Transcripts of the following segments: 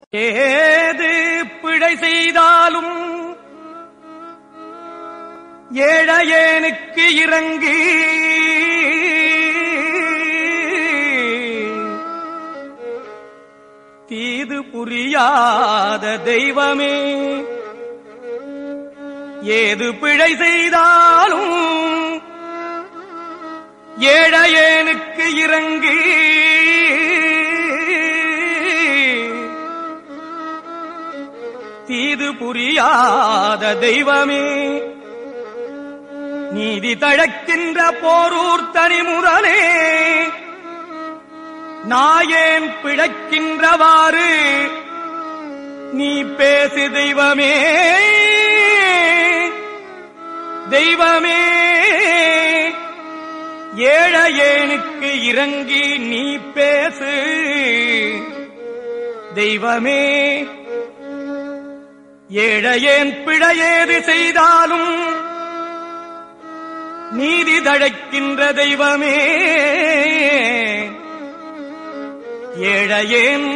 ஏது பிழை செய்தாலும் ஏழையேனுக்கு இறங்கி தீது புரியாத தெய்வமே ஏது பிழை செய்தாலும் ஏழையேனுக்கு இறங்கி தீது புரியாத தெய்வமே நீதி தழக்கின்ற போரூர் தனிமுதலே நாயேன் பிழைக்கின்றவாறு நீ பேசு தெய்வமே தெய்வமே ஏழையேனுக்கு இறங்கி நீ பேசு தெய்வமே ஏழையேன் பிழையேது செய்தாலும் நீதி தழைக்கின்ற தெய்வமே ஏழையேன்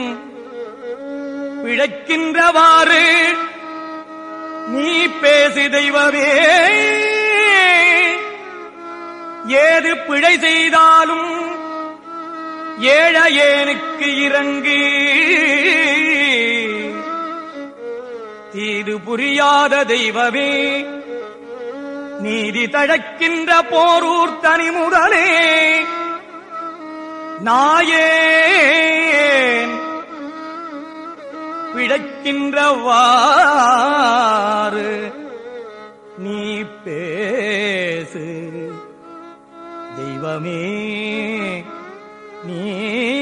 பிழைக்கின்றவாறு நீ பேசு தெய்வமே ஏது பிழை செய்தாலும் ஏழையேனுக்கு இறங்கு தீது புரியாத தெய்வமே நீதி தழக்கின்ற போரூர் தனி முதலே நாயேன் பிழைக்கின்றவாறு நீ பேசு தெய்வமே நீ